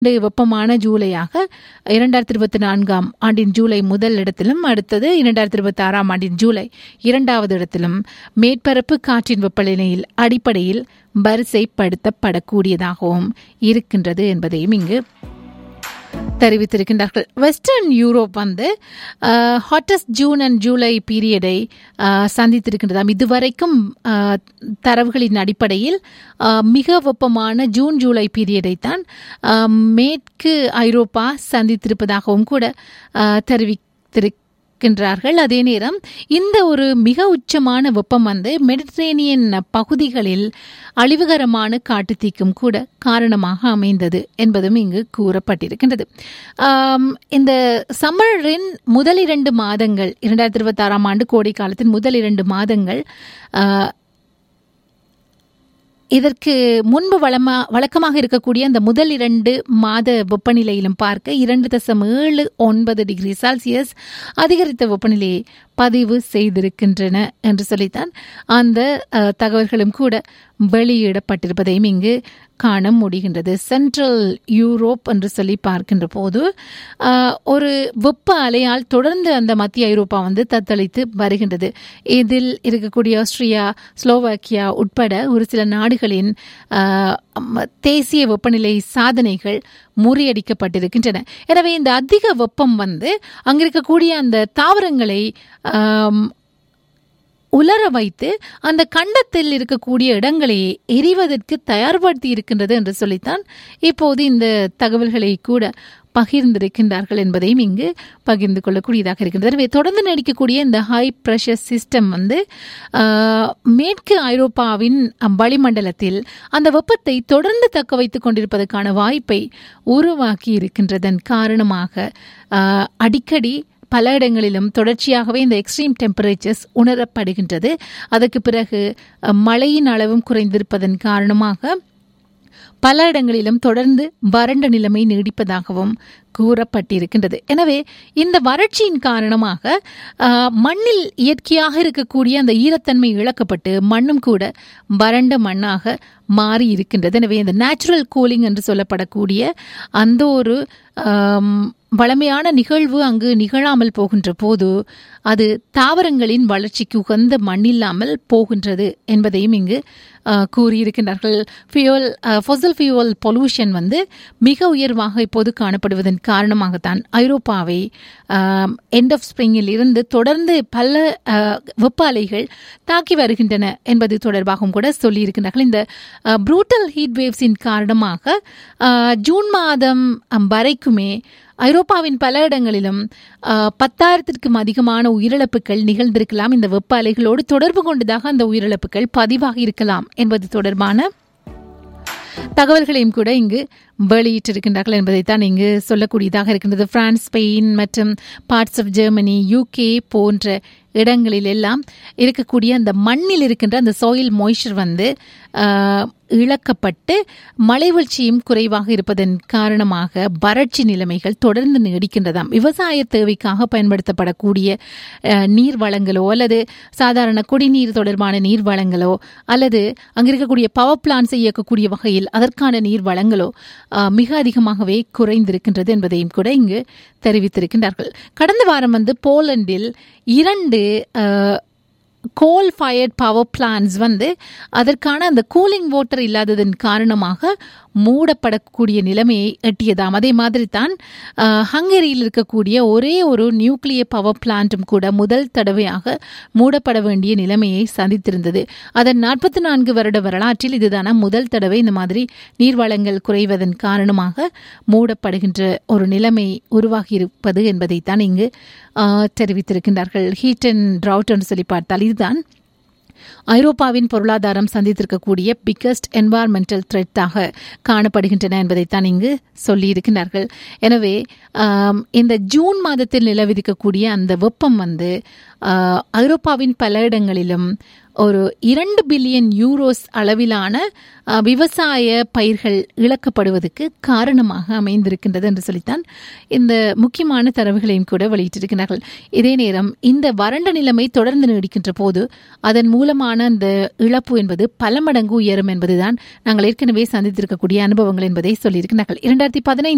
இரண்டு வெப்பமான ஜூலையாக இரண்டாயிரத்தி இருபத்தி நான்காம் ஆண்டின் ஜூலை முதல் இடத்திலும் அடுத்தது இரண்டாயிரத்தி இருபத்தி ஆறாம் ஆண்டின் ஜூலை இரண்டாவது இடத்திலும் மேற்பரப்பு காற்றின் வெப்பநிலையில் அடிப்படையில் வரிசைப்படுத்தப்படக்கூடியதாகவும் இருக்கின்றது என்பதையும் இங்கு தெரிவித்திருக்கின்றார்கள் வெஸ்டர்ன் யூரோப் வந்து ஹாட்டஸ்ட் ஜூன் அண்ட் ஜூலை பீரியடை சந்தித்திருக்கின்றதாம் இதுவரைக்கும் அஹ், தரவுகளின் அடிப்படையில் அஹ், மிக வெப்பமான ஜூன் ஜூலை பீரியடை தான் அஹ், மேற்கு ஐரோப்பா சந்தித்திருப்பதாகவும் கூட அஹ், தெரிவித்திருக்கிறார்கள் அதே நேரம் இந்த ஒரு மிக உச்சமான வெப்பம் வந்து மெடிட்டரேனியன் பகுதிகளில் அழிவுகரமான காட்டுத்தீக்கும் கூட காரணமாக அமைந்தது என்பதும் இங்கு கூறப்பட்டிருக்கின்றது ஆம், இந்த சம்மரின் முதல் இரண்டு மாதங்கள் இரண்டாயிரத்தி இருபத்தி ஆறாம் ஆண்டு கோடை காலத்தின் முதல் இரண்டு மாதங்கள் ஆ, இதற்கு முன்பு வளமா வழக்கமாக இருக்கக்கூடிய அந்த முதல் இரண்டு மாத வெப்பநிலையிலும் பார்க்க இரண்டு தசம் ஏழு ஒன்பது டிகிரி செல்சியஸ் அதிகரித்த வெப்பநிலையை பதிவு செய்திருக்கின்றன என்று சொல்லித்தான் அந்த அஹ், தகவல்களும் கூட வெளியிடப்பட்டிருப்பதையும் இங்கு காண முடிகின்றது சென்ட்ரல் யூரோப் என்று சொல்லி பார்க்கின்ற போது அஹ், ஒரு வெப்ப அலையால் தொடர்ந்து அந்த மத்திய ஐரோப்பா வந்து தத்தளித்து வருகின்றது இதில் இருக்கக்கூடிய ஆஸ்திரியா ஸ்லோவாக்கியா உட்பட ஒரு சில நாடுகளின் அஹ், ம- தேசிய வெப்பநிலை சாதனைகள் முறியடிக்கப்பட்டிருக்கின்றன எனவே இந்த அதிக வெப்பம் வந்து அங்கிருக்கக்கூடிய அந்த தாவரங்களை ஆம், உலர வைத்து அந்த கண்டத்தில் இருக்கக்கூடிய இடங்களை எரிவதற்கு தயார்படுத்தி இருக்கின்றது என்று சொல்லித்தான் இப்போது இந்த தகவல்களை கூட பகிர்ந்திருக்கின்றார்கள் என்பதையும் இங்கு பகிர்ந்து கொள்ளக்கூடியதாக இருக்கின்றது எனவே தொடர்ந்து நீடிக்கக்கூடிய இந்த ஹை ப்ரெஷர் சிஸ்டம் வந்து ஆஹ், மேற்கு ஐரோப்பாவின் வளிமண்டலத்தில் அந்த வெப்பத்தை தொடர்ந்து தக்க வைத்துக் கொண்டிருப்பதற்கான வாய்ப்பை உருவாக்கி இருக்கின்றதன் காரணமாக ஆஹ், அடிக்கடி பல இடங்களிலும் தொடர்ச்சியாகவே இந்த எக்ஸ்ட்ரீம் டெம்பரேச்சர்ஸ் உணரப்படுகின்றது அதற்கு பிறகு அஹ், மழையின் அளவும் குறைந்திருப்பதன் காரணமாக பல இடங்களிலும் தொடர்ந்து வறண்ட நிலைமை நீடிப்பதாகவும் கூறப்பட்டிருக்கின்றது எனவே இந்த வறட்சியின் காரணமாக ஆஹ், மண்ணில் இயற்கையாக இருக்கக்கூடிய அந்த ஈரத்தன்மை இழக்கப்பட்டு மண்ணும் கூட வறண்ட மண்ணாக மாறி இருக்கின்றது எனவே இந்த நேச்சுரல் கூலிங் என்று சொல்லப்படக்கூடிய அந்த ஒரு ஆம், வளமையான நிகழ்வு அங்கு நிகழாமல் போகின்ற போது அது தாவரங்களின் வளர்ச்சிக்கு உகந்த மண்ணில்லாமல் போகின்றது என்பதையும் இங்கு ஆஹ், கூறியிருக்கின்றார்கள் ஃபியூல் ஃபொசல் ஃபியூவல் பொல்யூஷன் வந்து மிக உயர்வாக இப்போது காணப்படுவதன் காரணமாகத்தான் ஐரோப்பாவை எண்ட் ஆஃப் ஸ்ப்ரிங்கில் இருந்து தொடர்ந்து பல ஆஹ், வெப்ப அலைகள் தாக்கி வருகின்றன என்பது தொடர்பாகவும் கூட சொல்லியிருக்கின்றார்கள் இந்த ப்ரூட்டல் ஹீட் வேவ்ஸின் காரணமாக ஆஹ், ஜூன் மாதம் அம், வரைக்குமே ஐரோப்பாவின் பல இடங்களிலும் ஆஹ், பத்தாயிரத்திற்கும் அதிகமான உயிரிழப்புகள் நிகழ்ந்திருக்கலாம் இந்த வெப்ப அலைகளோடு தொடர்பு கொண்டதாக அந்த உயிரிழப்புகள் பதிவாகி இருக்கலாம் என்பது தொடர்பான தகவல்களையும் கூட இங்கு வெளியிட்டிருக்கின்றார்கள் என்பதைத்தான் இங்கு சொல்லக்கூடியதாக இருக்கின்றது பிரான்ஸ் ஸ்பெயின் மற்றும் பார்ட்ஸ் ஆஃப் ஜெர்மனி யூகே போன்ற இடங்களில் எல்லாம் இருக்கக்கூடிய அந்த மண்ணில் இருக்கின்ற அந்த சாயில் மொய்ச்சர் வந்து ஆஹ், இழக்கப்பட்டு மழை வீழ்ச்சியும் குறைவாக இருப்பதன் காரணமாக வறட்சி நிலைமைகள் தொடர்ந்து நீடிக்கின்றதாம் விவசாய தேவைக்காக பயன்படுத்தப்படக்கூடிய அஹ், நீர் வளங்களோ அல்லது சாதாரண குடிநீர் தொடர்பான நீர் வளங்களோ அல்லது அங்க இருக்கக்கூடிய பவர் பிளான்ஸை இயக்கக்கூடிய வகையில் அதற்கான நீர் வளங்களோ அஹ், மிக அதிகமாகவே குறைந்திருக்கின்றது என்பதையும் கூட இங்கு தெரிவித்திருக்கின்றார்கள் கடந்த வாரம் வந்து போலண்டில் இரண்டு அஹ், கோல் ஃபயர்ட் பவர் பிளான்ஸ் வந்து அதற்கான அந்த கூலிங் வாட்டர் இல்லாததன் காரணமாக மூடப்படக்கூடிய நிலைமையை எட்டியதாம் அதே மாதிரி தான் அஹ், ஹங்கேரியில் இருக்கக்கூடிய ஒரே ஒரு நியூக்ளியர் பவர் பிளான்ட்டும் கூட முதல் தடவையாக மூடப்பட வேண்டிய நிலைமையை சந்தித்திருந்தது அதன் நாற்பத்தி நான்கு வருட வரலாற்றில் இதுதான முதல் தடவை இந்த மாதிரி நீர்வளங்கள் குறைவதன் காரணமாக மூடப்படுகின்ற ஒரு நிலைமை உருவாகியிருப்பது என்பதைத்தான் இங்கு அஹ், தெரிவித்திருக்கின்றார்கள் ஹீட் அண்ட் ட்ரவுட் என்று சொல்லி பார்த்தால் இதுதான் ஐரோப்பாவின் பொருளாதாரம் சந்தித்திருக்கக்கூடிய பிக்கஸ்ட் என்வாயர்மெண்டல் த்ரெட்டாக காணப்படுகின்றன என்பதைத்தான் இங்கு சொல்லியிருக்கிறார்கள் எனவே ஆம், இந்த ஜூன் மாதத்தில் நிலவிருக்கக்கூடிய அந்த வெப்பம் வந்து ஆ, ஐரோப்பாவின் பல இடங்களிலும் ஒரு இரண்டு பில்லியன் யூரோஸ் அளவிலான ஆ, விவசாய பயிர்கள் இழக்கப்படுவதற்கு காரணமாக அமைந்திருக்கின்றது என்று சொல்லித்தான் இந்த முக்கியமான தரவுகளையும் கூட வெளியிட்டிருக்கிறார்கள் இதே நேரம் இந்த வறண்ட நிலைமை தொடர்ந்து நீடிக்கின்ற போது அதன் மூலமான அந்த இழப்பு என்பது பல மடங்கு உயரும் என்பதுதான் நாங்கள் ஏற்கனவே சந்தித்திருக்கக்கூடிய அனுபவங்கள் என்பதை சொல்லியிருக்கிறார்கள் இரண்டாயிரத்தி பதினைந்து